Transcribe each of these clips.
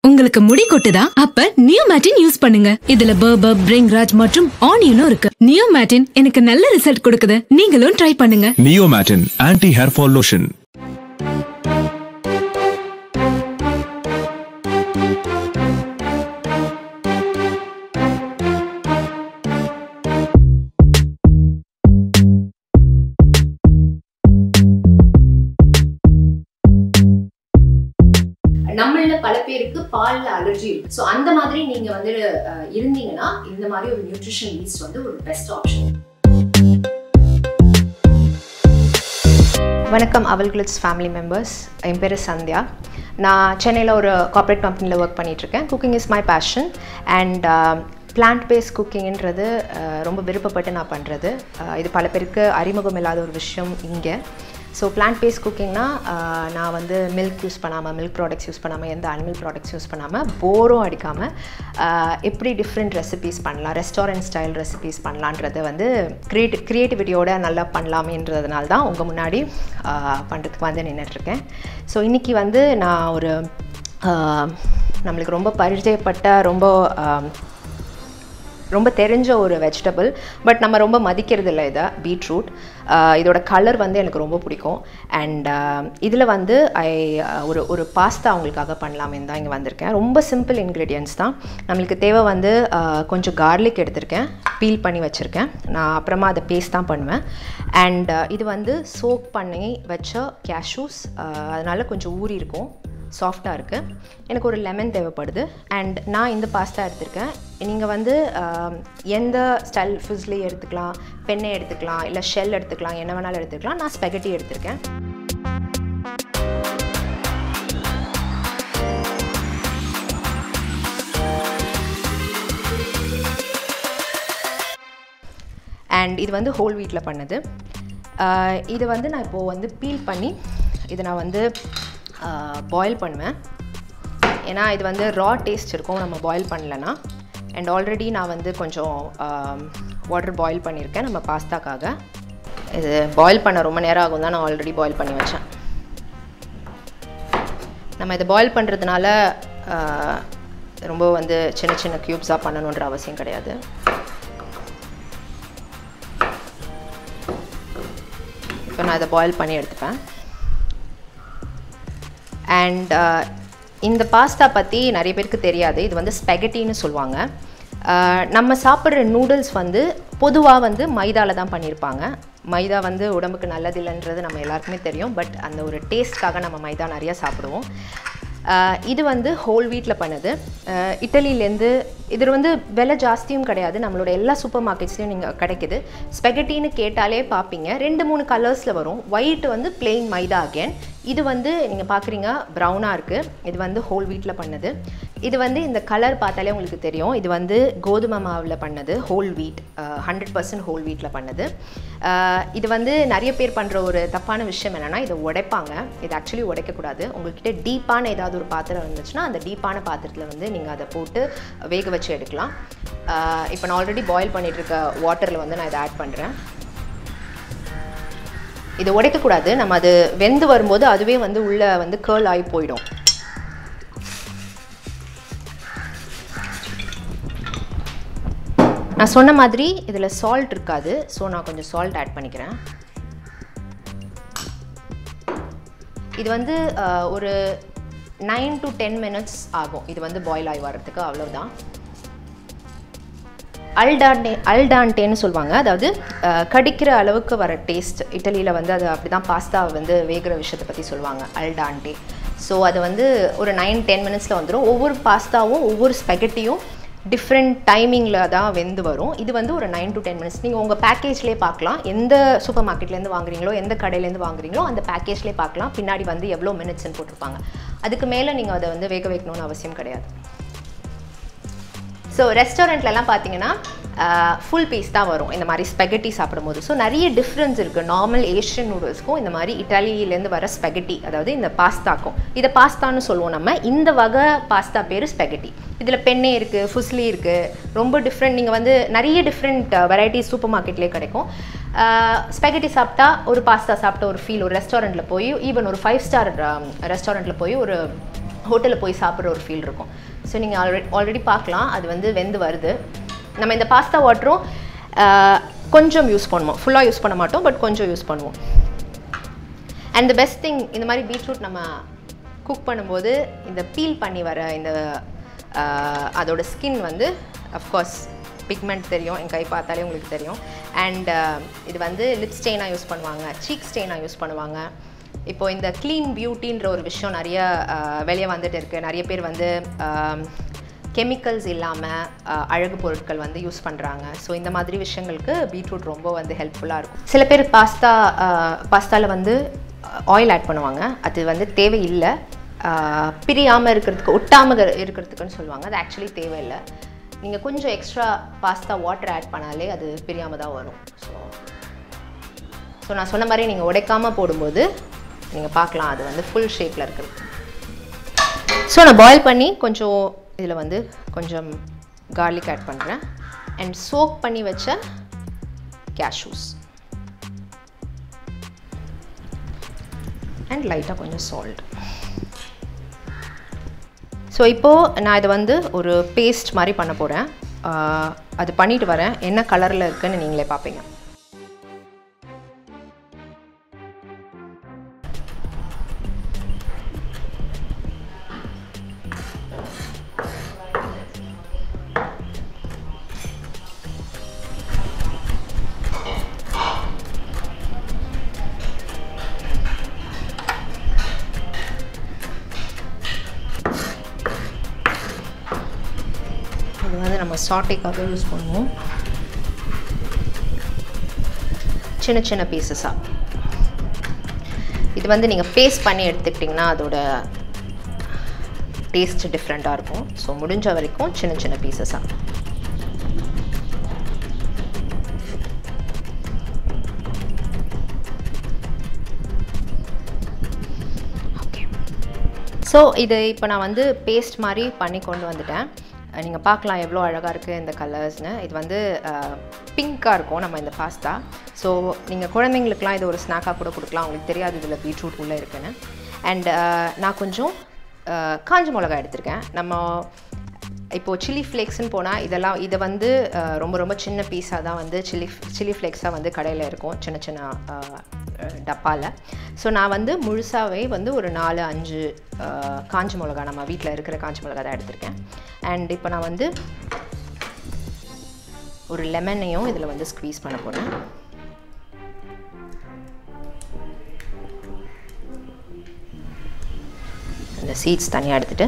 உங்களுக்கு முடி கொட்டுதா அப்ப நியோமேட்டின் யூஸ் பண்ணுங்க இதுல பர்பர் பிரிங்ராஜ் மற்றும் ஆனியனும் இருக்கு நியோமேட்டின் எனக்கு நல்ல ரிசல்ட் கொடுக்குது நீங்களும் ட்ரை பண்ணுங்க நியோமேட்டின் ஆன்டி ஹேர் ஃபால் லோஷன் நம்மள பல பேருக்கு பால்ல அலர்ஜி இருக்கு ஸோ அந்த மாதிரி நீங்க வந்து அஹ், இருந்தீங்கன்னா இந்த மாதிரி ஒரு நியூட்ரிஷன் ஈஸ்ட் வந்து ஒரு பெஸ்ட் ஆப்ஷன் வணக்கம் அவல்குலிட்ஸ் ஃபேமிலி மெம்பர்ஸ் என் பேர் சந்தியா நான் சென்னையில் ஒரு கார்ப்பரேட் கம்பெனியில் ஒர்க் பண்ணிகிட்ருக்கேன் cooking is my passion and plant based குக்கிங்ன்றது ரொம்ப விருப்பப்பட்டு நான் பண்ணுறது இது பல பேருக்கு அறிமுகம் இல்லாத ஒரு விஷயம் இங்கே ஸோ பிளான்ட் பேஸ்ட் குக்கிங்னா நான் வந்து மில்க் யூஸ் பண்ணாமல் மில்க் ப்ராடக்ட்ஸ் யூஸ் பண்ணாமல் எந்த அனிமல் ப்ராடக்ட்ஸ் யூஸ் பண்ணாமல் போரும் அடிக்காமல் எப்படி டிஃப்ரெண்ட் ரெசிபீஸ் பண்ணலாம் ரெஸ்டாரண்ட் ஸ்டைல் ரெசிபீஸ் பண்ணலான்றதை வந்து க்ரியேட்டி க்ரியேட்டிவிட்டியோட நல்லா பண்ணலாமேன்றதுனால தான் உங்கள் முன்னாடி பண்ணுறதுக்கு வந்து நின்றுட்டுருக்கேன் ஸோ இன்றைக்கி வந்து நான் ஒரு ஆஹ், நம்மளுக்கு ரொம்ப பரிச்சயப்பட்ட ரொம்ப ஆஹ், ரொம்ப தெரிஞ்ச ஒரு வெஜிடபிள் பட் நம்ம ரொம்ப மதிக்கிறது இல்லை இதை பீட்ரூட் இதோட கலர் வந்து எனக்கு ரொம்ப பிடிக்கும் அண்ட் இதில் வந்து ஐ ஒரு ஒரு பாஸ்தா அவங்களுக்காக பண்ணலாமேன்னு தான் இங்கே வந்திருக்கேன் ரொம்ப சிம்பிள் இன்க்ரீடியன்ஸ் தான் நம்மளுக்கு தேவை வந்து ஆஹ், கொஞ்சம் கார்லிக் எடுத்திருக்கேன் பீல் பண்ணி வச்சுருக்கேன் நான் அப்புறமா அதை பேஸ்ட் தான் பண்ணுவேன் அண்ட் இது வந்து சோக் பண்ணி வச்ச கேஷ்யூஸ் அதனால் கொஞ்சம் ஊறி இருக்கும் சாஃப்டாக இருக்குது எனக்கு ஒரு லெமன் தேவைப்படுது அண்ட் நான் இந்த பாஸ்தா எடுத்திருக்கேன் நீங்கள் வந்து ஆம், எந்த ஸ்டைல் ஃபிஸ்லி எடுத்துக்கலாம் பெண்ணை எடுத்துக்கலாம் இல்லை ஷெல் எடுத்துக்கலாம் என்ன வேணாலும் எடுத்துக்கலாம் நான் ஸ்பெகட்டி எடுத்திருக்கேன் அண்ட் இது வந்து ஹோல் வீட்டில் பண்ணது ஆஹ் இது வந்து நான் இப்போது வந்து பீல் பண்ணி இதை நான் வந்து பாயில் பண்ணுவேன் ஏன்னா இது வந்து ரா டேஸ்ட் இருக்கும் நம்ம பாயில் பண்ணலன்னா அண்ட் ஆல்ரெடி நான் வந்து கொஞ்சம் வாட்டர் பாயில் பண்ணியிருக்கேன் நம்ம பாஸ்தாக்காக இது பாயில் பண்ண ரொம்ப நேரம் ஆகும் தான் நான் ஆல்ரெடி பாயில் பண்ணி வச்சேன் நம்ம இதை பாயில் பண்ணுறதுனால ரொம்ப வந்து சின்ன சின்ன க்யூப்ஸாக பண்ணணுன்ற அவசியம் கிடையாது இப்போ நான் இதை பாயில் பண்ணி எடுத்துப்பேன் அண்ட் இந்த பாஸ்தா பற்றி நிறைய பேருக்கு தெரியாது இது வந்து ஸ்பெகட்டின்னு சொல்லுவாங்க அஹ், நம்ம சாப்பிட்ற நூடுல்ஸ் வந்து பொதுவாக வந்து மைதாவில் தான் பண்ணியிருப்பாங்க மைதா வந்து உடம்புக்கு நல்லதில்லைன்றது நம்ம எல்லாருக்குமே தெரியும் பட் அந்த ஒரு டேஸ்ட்காக நம்ம மைதா நிறையா சாப்பிடுவோம் அஹ், இது வந்து ஹோல் வீட்டில் பண்ணது அஹ், இட்டலியிலேருந்து இது வந்து விலை ஜாஸ்தியும் கிடையாது நம்மளோட எல்லா சூப்பர் மார்க்கெட்ஸ்லையும் நீங்கள் கிடைக்குது ஸ்பெகட்டின்னு கேட்டாலே பார்ப்பீங்க ரெண்டு மூணு கலர்ஸில் வரும் ஒயிட் வந்து plain மைதா அகேன் இது வந்து நீங்கள் பார்க்குறீங்க ப்ரௌனாக இருக்குது இது வந்து ஹோல் வீட்டில் பண்ணது இது வந்து இந்த கலர் பார்த்தாலே உங்களுக்கு தெரியும் இது வந்து கோதுமை மாவில் பண்ணது whole wheat hundred percent whole வீட்டில் பண்ணது அஹ், இது வந்து நிறைய பேர் பண்ணுற ஒரு தப்பான விஷயம் என்னென்னா இதை உடைப்பாங்க இது ஆக்சுவலி உடைக்கக்கூடாது உங்ககிட்ட டீப்பான ஏதாவது ஒரு பாத்திரம் இருந்துச்சுன்னா அந்த டீப்பான பாத்திரத்தில் வந்து நீங்கள் அதை போட்டு வேக வச்சு எடுக்கலாம் இப்போ நான் ஆல்ரெடி பாயில் பண்ணிட்டு இருக்க வாட்டரில் வந்து நான் இதை ஆட் பண்ணுறேன் இது உடைக்கக்கூடாது நம்ம அது வெந்து வரும்போது அதுவே வந்து உள்ளே வந்து கேர்ள் ஆகி போயிடும் நான் சொன்ன மாதிரி இதில் சால்ட் இருக்காது ஸோ நான் கொஞ்சம் சால்ட் ஆட் பண்ணிக்கிறேன் இது வந்து அஹ், ஒரு நைன் டு டென் மினிட்ஸ் ஆகும் இது வந்து பாயில் ஆகி வர்றதுக்கு அவ்வளவுதான் அல்டாண்டே அல்டாண்டேன்னு சொல்லுவாங்க அதாவது அஹ், கடிக்கிற அளவுக்கு வர டேஸ்ட் இட்டலியில் வந்து அது அப்படி தான் பாஸ்தா வந்து வேகிற விஷயத்தை பற்றி சொல்லுவாங்க அல்டாண்டே ஸோ அது வந்து ஒரு நைன் டென் மினிட்ஸில் வந்துடும் ஒவ்வொரு பாஸ்தாவும் ஒவ்வொரு ஸ்பெகட்டியும் டிஃப்ரெண்ட் டைமிங்கில் தான் வெந்து வரும் இது வந்து ஒரு நைன் டு டென் மினிட்ஸ் நீங்கள் உங்கள் பேக்கேஜ்லேயே பார்க்கலாம் எந்த சூப்பர் மார்க்கெட்லேருந்து வாங்குறீங்களோ எந்த கடையிலேருந்து வாங்குறீங்களோ அந்த பேக்கேஜ்லேயே பார்க்கலாம் பின்னாடி வந்து எவ்வளோ மினிட்ஸ்னு போட்டிருப்பாங்க அதுக்கு மேலே நீங்கள் அதை வந்து வேக வைக்கணும்னு அவசியம் கிடையாது ஸோ ரெஸ்டாரண்ட்லலாம் பார்த்தீங்கன்னா ஃபுல் பீஸ் தான் வரும் இந்த மாதிரி ஸ்பெகட்டி சாப்பிடும்போது ஸோ நிறைய டிஃப்ரென்ஸ் இருக்குது நார்மல் ஏஷியன் நூடுல்ஸ்க்கும் இந்த மாதிரி இட்டாலியிலேருந்து வர ஸ்பெகட்டி அதாவது இந்த பாஸ்தாக்கும் இதை பாஸ்தான்னு சொல்லுவோம் நம்ம இந்த வகை பாஸ்தா பேர் ஸ்பெகட்டி இதில் பெண்ணே இருக்குது ஃபுஸ்லி இருக்குது ரொம்ப டிஃப்ரெண்ட் நீங்கள் வந்து நிறைய டிஃப்ரெண்ட் வெரைட்டிஸ் சூப்பர் மார்க்கெட்லேயே கிடைக்கும் ஸ்பெகட்டி சாப்பிட்டா ஒரு பாஸ்தா சாப்பிட்ட ஒரு ஃபீல் ஒரு ரெஸ்டாரண்ட்டில் போய் ஈவன் ஒரு ஃபைவ் ஸ்டார் ரெஸ்டாரண்ட்டில் போய் ஒரு ஹோட்டலில் போய் சாப்பிட்ற ஒரு ஃபீல் இருக்கும் ஸோ நீங்கள் ஆல்ரெடி ஆல்ரெடி பார்க்கலாம் அது வந்து வெந்து வருது நம்ம இந்த பாஸ்தா வாட்டரும் கொஞ்சம் யூஸ் பண்ணுவோம் ஃபுல்லாக யூஸ் பண்ண மாட்டோம் பட் கொஞ்சம் யூஸ் பண்ணுவோம் அண்ட் த பெஸ்ட் திங் இந்த மாதிரி பீட்ரூட் நம்ம குக் பண்ணும்போது இந்த பீல் பண்ணி வர இந்த ஆஹ், அதோட ஸ்கின் வந்து அஃப்கோர்ஸ் பிக்மெண்ட் தெரியும் என் கை பார்த்தாலே உங்களுக்கு தெரியும் அண்ட் இது வந்து லிப் ஸ்டெயினாக யூஸ் பண்ணுவாங்க சீக் ஸ்டெயினாக யூஸ் பண்ணுவாங்க இப்போ இந்த க்ளீன் பியூட்டின்ற ஒரு விஷயம் நிறைய ஆஹ், வெளியே வந்துட்டு இருக்குது நிறைய பேர் வந்து கெமிக்கல்ஸ் இல்லாமல் அழகு பொருட்கள் வந்து யூஸ் பண்ணுறாங்க ஸோ இந்த மாதிரி விஷயங்களுக்கு பீட்ரூட் ரொம்ப வந்து ஹெல்ப்ஃபுல்லாக இருக்கும் சில பேர் பாஸ்தா பாஸ்தாவில் வந்து ஆயில் ஆட் பண்ணுவாங்க அது வந்து தேவையில்லை பிரியாமல் இருக்கிறதுக்கு ஒட்டாமல் இருக்கிறதுக்குன்னு சொல்லுவாங்க அது ஆக்சுவலி தேவையில்லை நீங்கள் கொஞ்சம் எக்ஸ்ட்ரா பாஸ்தா வாட்டர் ஆட் பண்ணாலே அது பிரியாமல் தான் வரும் ஸோ ஸோ நான் சொன்ன மாதிரி நீங்கள் உடைக்காமல் போடும்போது நீங்கள் பார்க்கலாம் அது வந்து ஃபுல் ஷேப்பில் இருக்குது ஸோ நான் பாயில் பண்ணி கொஞ்சம் இதில் வந்து கொஞ்சம் கார்லிக் ஆட் பண்ணுறேன் அண்ட் சோக் பண்ணி வச்ச கேஷ்யூஸ் அண்ட் லைட்டாக கொஞ்சம் சால்ட் ஸோ இப்போது நான் இதை வந்து ஒரு பேஸ்ட் மாதிரி பண்ண போகிறேன் அது பண்ணிட்டு வரேன் என்ன கலரில் இருக்குன்னு நீங்களே பார்ப்பீங்க இது வந்து நம்ம சாட்டைக்காக யூஸ் பண்ணுவோம் சின்ன சின்ன பீசஸாக இது வந்து நீங்கள் பேஸ்ட் பண்ணி எடுத்துக்கிட்டிங்கன்னா அதோட டேஸ்ட் டிஃப்ரெண்ட்டாக இருக்கும் ஸோ முடிஞ்ச வரைக்கும் சின்ன சின்ன பீசஸாக ஓகே ஸோ இது இப்போ நான் வந்து பேஸ்ட் மாதிரி பண்ணி கொண்டு வந்துட்டேன் நீங்கள் பார்க்கலாம் எவ்வளோ அழகாக இருக்குது இந்த கலர்ஸ்னு இது வந்து பிங்க்காக இருக்கும் நம்ம இந்த பாஸ்தா ஸோ நீங்கள் குழந்தைங்களுக்குலாம் இது ஒரு ஸ்நாக்காக கூட கொடுக்கலாம் உங்களுக்கு தெரியாது இதில் பீட்ரூட் உள்ளே இருக்குன்னு அண்ட் நான் கொஞ்சம் அஹ், காஞ்ச மிளகா எடுத்திருக்கேன் நம்ம இப்போது சில்லி ஃப்ளேக்ஸ்னு போனால் இதெல்லாம் இதை வந்து அஹ், ரொம்ப ரொம்ப சின்ன பீஸாக தான் வந்து சில்லி சில்லி ஃப்ளேக்ஸாக வந்து கடையில் இருக்கும் சின்ன சின்ன அஹ், அஹ், டப்பாவில் ஸோ நான் வந்து முழுசாகவே வந்து ஒரு நாலு அஞ்சு அஹ், காஞ்ச மிளகா நம்ம வீட்டில் இருக்கிற காஞ்ச மிளகா தான் எடுத்திருக்கேன் அண்ட் இப்போ நான் வந்து ஒரு லெமனையும் இதில் வந்து ஸ்க்வீஸ் பண்ண போகிறேன் அந்த சீட்ஸ் தனியாக எடுத்துகிட்டு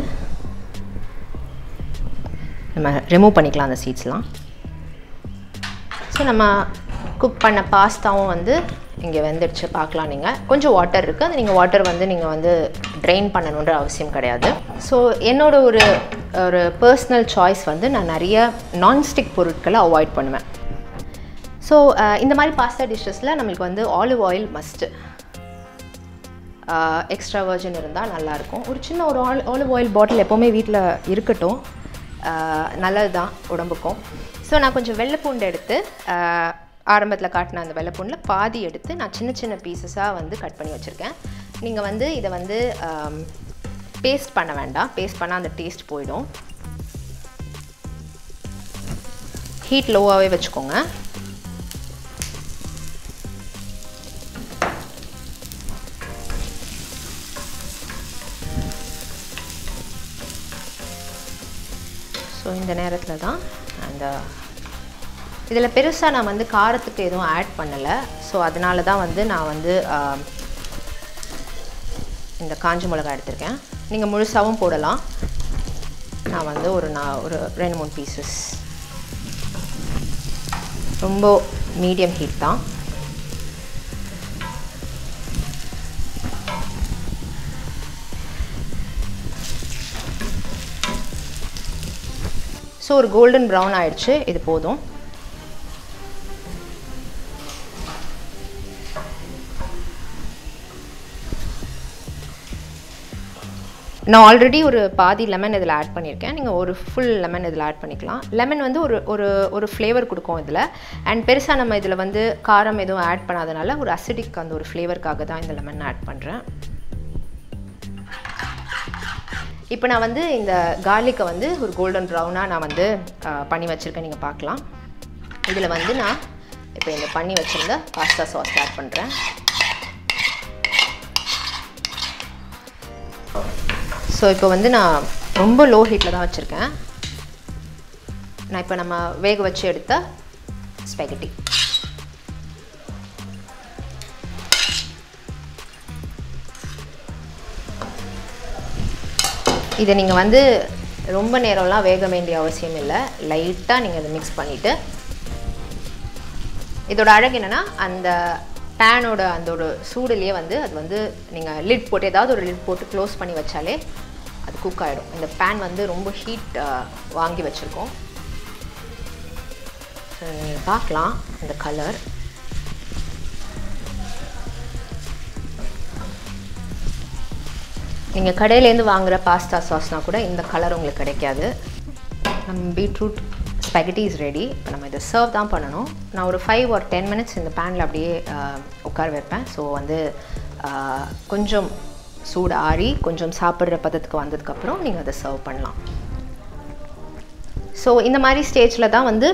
நம்ம ரிமூவ் பண்ணிக்கலாம் அந்த சீட்ஸ்லாம் ஸோ நம்ம குக் பண்ண பாஸ்தாவும் வந்து இங்கே வெந்துடுச்சு பார்க்கலாம் நீங்கள் கொஞ்சம் வாட்டர் இருக்குது அது நீங்கள் வாட்டர் வந்து நீங்கள் வந்து ட்ரெயின் பண்ணணுன்ற அவசியம் கிடையாது ஸோ என்னோட ஒரு ஒரு பர்சனல் சாய்ஸ் வந்து நான் நிறைய நான்ஸ்டிக் பொருட்களை அவாய்ட் பண்ணுவேன் ஸோ இந்த மாதிரி பாஸ்தா டிஷ்ஷஸில் நம்மளுக்கு வந்து olive oil must extra virgin இருந்தால் நல்லாயிருக்கும் ஒரு சின்ன ஒரு ஆல் ஆலிவ் ஆயில் பாட்டில் எப்போவுமே வீட்டில் இருக்கட்டும் நல்லது தான் உடம்புக்கும் ஸோ நான் கொஞ்சம் வெள்ளைப்பூண்டு எடுத்து ஆரம்பத்தில் காட்டின அந்த வெள்ளைப்பூண்டில் பாதி எடுத்து நான் சின்ன சின்ன பீசஸாக வந்து கட் பண்ணி வச்சுருக்கேன் நீங்கள் வந்து இதை வந்து பேஸ்ட் பண்ண வேண்டாம் பேஸ்ட் பண்ணால் அந்த டேஸ்ட் போயிடும் ஹீட் லோவாகவே வச்சுக்கோங்க ஸோ இந்த நேரத்தில் தான் அந்த இதில் பெருசாக நான் வந்து காரத்துக்கு எதுவும் ஆட் பண்ணலை ஸோ அதனால தான் வந்து நான் வந்து ஆம், இந்த காஞ்ச மிளகா எடுத்திருக்கேன் நீங்கள் முழுசாகவும் போடலாம் நான் வந்து ஒரு நான் ஒரு ரெண்டு மூணு பீசஸ் ரொம்ப மீடியம் ஹீட் தான் ஸோ ஒரு கோல்டன் ப்ரௌன் ஆயிடுச்சு இது போதும் நான் ஆல்ரெடி ஒரு பாதி லெமன் இதில் ஆட் பண்ணியிருக்கேன் நீங்கள் ஒரு ஃபுல் லெமன் இதில் ஆட் பண்ணிக்கலாம் லெமன் வந்து ஒரு ஒரு ஒரு ஃப்ளேவர் கொடுக்கும் இதில் அண்ட் பெருசாக நம்ம இதில் வந்து காரம் எதுவும் ஆட் பண்ணாதனால ஒரு அசிடிக் அந்த ஒரு ஃப்ளேவருக்காக தான் இந்த லெமன் ஆட் பண்ணுறேன் இப்போ நான் வந்து இந்த கார்லிக்கை வந்து ஒரு கோல்டன் ப்ரௌனாக நான் வந்து அஹ், பண்ணி வச்சுருக்கேன் நீங்கள் பார்க்கலாம் இதில் வந்து நான் இப்போ இந்த பண்ணி வச்சுருந்த பாஸ்தா சாஸ் ஆட் பண்ணுறேன் ஸோ இப்போ வந்து நான் ரொம்ப லோ ஹீட்டில் தான் வச்சுருக்கேன் நான் இப்போ நம்ம வேக வச்சு எடுத்த ஸ்பெகட்டி இதை நீங்கள் வந்து ரொம்ப நேரம்லாம் வேக வேண்டிய அவசியம் இல்லை லைட்டாக நீங்கள் இதை மிக்ஸ் பண்ணிவிட்டு இதோட அழகு என்னென்னா அந்த பேனோட அந்த ஒரு சூடுலேயே வந்து அது வந்து நீங்கள் லிட் போட்டு ஏதாவது ஒரு லிட் போட்டு க்ளோஸ் பண்ணி வச்சாலே அது குக் ஆகிடும் இந்த பேன் வந்து ரொம்ப ஹீட் வாங்கி வச்சுருக்கோம் ஸோ நீங்கள் பார்க்கலாம் இந்த கலர் நீங்கள் கடையிலேருந்து வாங்குகிற பாஸ்தா சாஸ்னால் கூட இந்த கலர் உங்களுக்கு கிடைக்காது நம்ம பீட்ரூட் ஸ்பெகட்டி இஸ் ரெடி இப்போ நம்ம இதை சர்வ் தான் பண்ணணும் நான் ஒரு ஃபைவ் ஒரு டென் மினிட்ஸ் இந்த பேனில் அப்படியே ஆஹ், உட்கார வைப்பேன் ஸோ வந்து ஆஹ், கொஞ்சம் சூடு ஆறி கொஞ்சம் சாப்பிட்ற பதத்துக்கு வந்ததுக்கப்புறம் நீங்கள் அதை சர்வ் பண்ணலாம் ஸோ இந்த மாதிரி ஸ்டேஜில் தான் வந்து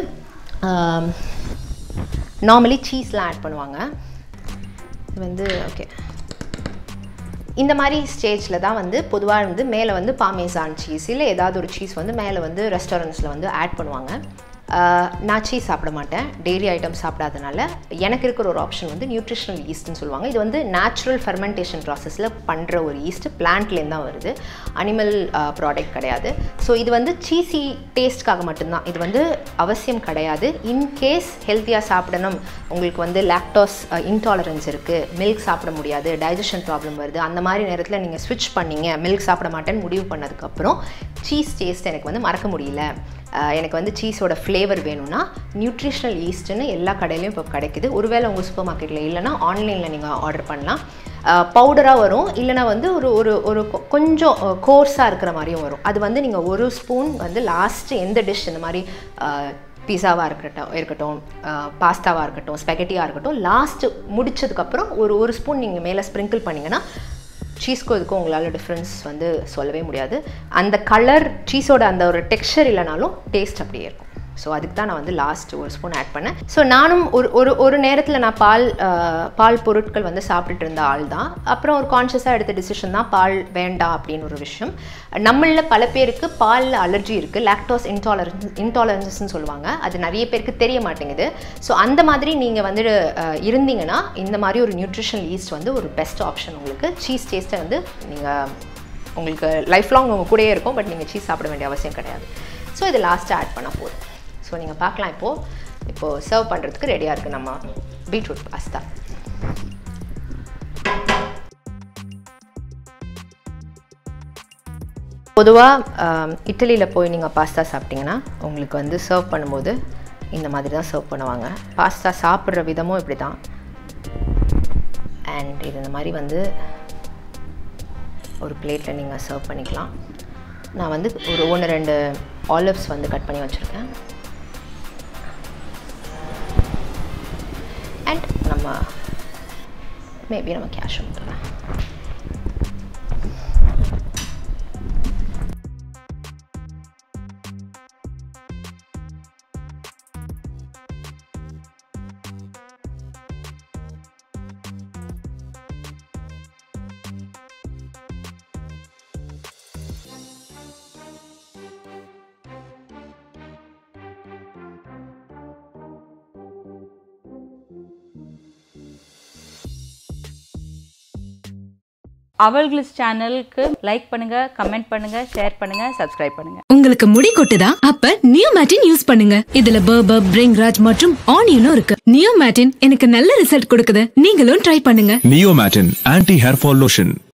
நார்மலி சீஸ்லாம் ஆட் பண்ணுவாங்க இது வந்து ஓகே இந்த மாதிரி ஸ்டேஜில் தான் வந்து பொதுவாக வந்து மேலே வந்து பாமேசான் சீஸ் இல்லை ஏதாவது ஒரு சீஸ் வந்து மேலே வந்து ரெஸ்டாரண்ட்ஸில் வந்து ஆட் பண்ணுவாங்க ஆஹ் நான் சீஸ் சாப்பிட மாட்டேன் டெய்லி ஐட்டம் சாப்பிடாதனால எனக்கு இருக்கிற ஒரு ஆப்ஷன் வந்து நியூட்ரிஷனல் ஈஸ்ட்னு சொல்லுவாங்க இது வந்து நேச்சுரல் ஃபெர்மெண்டேஷன் ப்ராசஸில் பண்ணுற ஒரு ஈஸ்ட் பிளான்ட்லேருந்து தான் வருது அனிமல் ப்ராடக்ட் கிடையாது ஸோ இது வந்து சீசி டேஸ்ட்காக மட்டும்தான் இது வந்து அவசியம் கிடையாது இன்கேஸ் ஹெல்த்தியாக சாப்பிடணும் உங்களுக்கு வந்து லாக்டோஸ் இன்டாலரன்ஸ் இருக்குது மில்க் சாப்பிட முடியாது டைஜஷன் ப்ராப்ளம் வருது அந்த மாதிரி நேரத்தில் நீங்கள் ஸ்விட்ச் பண்ணீங்க மில்க் சாப்பிட மாட்டேன்னு முடிவு பண்ணதுக்கப்புறம் சீஸ் டேஸ்ட் எனக்கு வந்து மறக்க முடியல அஹ் எனக்கு வந்து சீஸோட ஃப்ளேவர் வேணும்னா நியூட்ரிஷனல் ஈஸ்ட்னு எல்லா கடையிலையும் இப்போ கிடைக்குது ஒருவேளை உங்கள் சூப்பர் மார்க்கெட்டில் இல்லைன்னா ஆன்லைனில் நீங்கள் ஆர்டர் பண்ணலாம் பவுடராக வரும் இல்லைனா வந்து ஒரு ஒரு ஒரு கொ- கொஞ்சம் கோர்ஸாக இருக்கிற மாதிரியும் வரும் அது வந்து நீங்கள் ஒரு ஸ்பூன் வந்து லாஸ்ட்டு எந்த டிஷ் இந்த மாதிரி பீஸாவாக இருக்கட்டும் இருக்கட்டும் பாஸ்தாவாக இருக்கட்டும் ஸ்பெகட்டியாக இருக்கட்டும் லாஸ்ட்டு முடிச்சதுக்கப்புறம் ஒரு ஒரு ஸ்பூன் நீங்கள் மேலே ஸ்ப்ரிங்கிள் பண்ணிங்கன்னா சீஸ்க்கும் இதுக்கும் உங்களால் டிஃப்ரென்ஸ் வந்து சொல்லவே முடியாது அந்த கலர் சீஸோட அந்த ஒரு டெக்ஸ்சர் இல்லைனாலும் டேஸ்ட் அப்படியே இருக்கும் ஸோ அதுக்கு தான் நான் வந்து லாஸ்ட் ஒரு ஸ்பூன் ஆட் பண்ணேன் ஸோ நானும் ஒரு ஒரு ஒரு நேரத்தில் நான் பால் அஹ், பால் பொருட்கள் வந்து சாப்பிட்டுட்டு இருந்த ஆள் தான் அப்புறம் ஒரு கான்ஷியஸாக எடுத்த டிசிஷன் தான் பால் வேண்டாம் அப்படின்னு ஒரு விஷயம் நம்மளில் பல பேருக்கு பாலில் அலர்ஜி இருக்குது லாக்டோஸ் இன்டாலரன்ஸ் இன்டாலரன்ஸ்னு சொல்லுவாங்க அது நிறைய பேருக்கு தெரிய மாட்டேங்குது ஸோ அந்த மாதிரி நீங்கள் வந்து அஹ், இருந்தீங்கன்னா இந்த மாதிரி ஒரு நியூட்ரிஷனல் ஈஸ்ட் வந்து ஒரு பெஸ்ட் ஆப்ஷன் உங்களுக்கு சீஸ் டேஸ்ட்டை வந்து நீங்கள் உங்களுக்கு லைஃப் லாங் உங்கள் கூடயே இருக்கும் பட் நீங்கள் சீஸ் சாப்பிட வேண்டிய அவசியம் கிடையாது ஸோ இது லாஸ்ட்டாக ஆட் பண்ண போதும் ஸோ நீங்கள் பார்க்கலாம் இப்போது இப்போது சர்வ் பண்ணுறதுக்கு ரெடியாக இருக்குது நம்ம பீட்ரூட் பாஸ்தா பொதுவாக இட்டலியில் போய் நீங்கள் பாஸ்தா சாப்பிட்டீங்கன்னா உங்களுக்கு வந்து சர்வ் பண்ணும்போது இந்த மாதிரி தான் சர்வ் பண்ணுவாங்க பாஸ்தா சாப்பிட்ற விதமும் இப்படி தான் அண்ட் இது இந்த மாதிரி வந்து ஒரு பிளேட்டில் நீங்கள் சர்வ் பண்ணிக்கலாம் நான் வந்து ஒரு ஒன்று ரெண்டு ஆலிவ்ஸ் வந்து கட் பண்ணி வச்சுருக்கேன் அண்ட் நம்ம மேபி நம்ம கேஷ் விட்டுலாம் அவள்கிளிஸ் சேனலுக்கு லைக் பண்ணுங்க கமெண்ட் பண்ணுங்க ஷேர் பண்ணுங்க சப்ஸ்கிரைப் பண்ணுங்க உங்களுக்கு முடி கொட்டுதா அப்ப நியோமேட்டின் யூஸ் பண்ணுங்க இதுல பர்பர் பிரிங்ராஜ் மற்றும் ஆனியனும் இருக்கு நியோமேட்டின் எனக்கு நல்ல ரிசல்ட் கொடுக்குது நீங்களும் ட்ரை பண்ணுங்க Neomatin Anti Hair Fall Lotion.